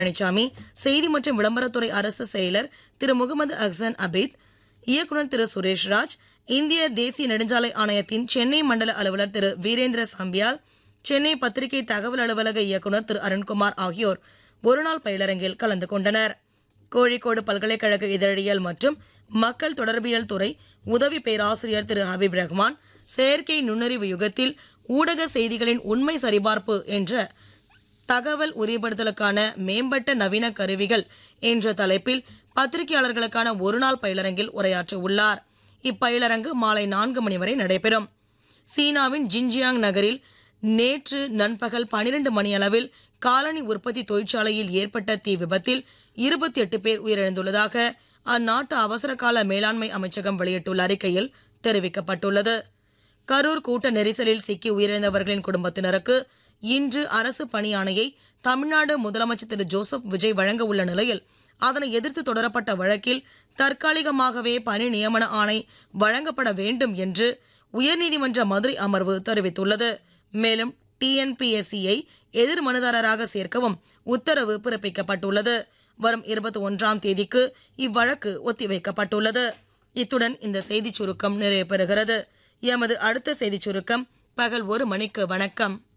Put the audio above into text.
பழனிசாமி செய்தி மற்றும் விளம்பரத்துறை அரசு செயலர் திரு முகமது அஹ்சன் அபீத் இயக்குனர் திரு சுரேஷ்ராஜ் இந்திய தேசிய நெடுஞ்சாலை ஆணையத்தின் சென்னை மண்டல அலுவலர் திரு வீரேந்திர சம்பியால் சென்னை பத்திரிகை தகவல் அலுவலக இயக்குனர் திரு அருண்குமார் ஆகியோர் ஒருநாள் பயிலரங்கில் கலந்து கொண்டனர் கோழிக்கோடு பல்கலைக்கழக இதழியல் மற்றும் மக்கள் தொடர்பியல் துறை உதவி பேராசிரியர் திரு ஹபீப் ரஹ்மான் செயற்கை நுண்ணறிவு யுகத்தில் ஊடக செய்திகளின் உண்மை சரிபார்ப்பு என்ற தகவல் உறுதிப்படுத்தலுக்கான மேம்பட்ட நவீன கருவிகள் என்ற தலைப்பில் பத்திரிகையாளர்களுக்கான ஒருநாள் பயிலரங்கில் உரையாற்ற உள்ளார் இப்பயிலரங்கு மாலை நான்கு மணி வரை நடைபெறும் சீனாவின் ஜின்ஜியாங் நகரில் நேற்று நண்பகல் பனிரெண்டு மணியளவில் காலனி உற்பத்தி தொழிற்சாலையில் ஏற்பட்ட தீ விபத்தில் இருபத்தி எட்டு பேர் உயிரிழந்துள்ளதாக அந்நாட்டு அவசரகால மேலாண்மை அமைச்சகம் வெளியிட்டுள்ள அறிக்கையில் தெரிவிக்கப்பட்டுள்ளது கரூர் கூட்ட நெரிசலில் சிக்கி உயிரிழந்தவர்களின் குடும்பத்தினருக்கு இன்று அரசு பணியாணையை தமிழ்நாடு முதலமைச்சர் திரு ஜோசப் விஜய் வழங்க உள்ள நிலையில் அதனை எதிர்த்து தொடரப்பட்ட வழக்கில் தற்காலிகமாகவே பணி நியமன ஆணை வழங்கப்பட வேண்டும் என்று உயர்நீதிமன்ற மதுரை அமர்வு தெரிவித்துள்ளது மேலும் டிஎன்பிஎஸ்சியை எதிர் மனுதாரராக சேர்க்கவும் உத்தரவு பிறப்பிக்கப்பட்டுள்ளது வரும் இருபத்தி ஒன்றாம் தேதிக்கு இவ்வழக்கு ஒத்திவைக்கப்பட்டுள்ளது இத்துடன் இந்த செய்திச் சுருக்கம் நிறைவு பெறுகிறது எமது அடுத்த செய்திச் சுருக்கம் பகல் ஒரு மணிக்கு வணக்கம்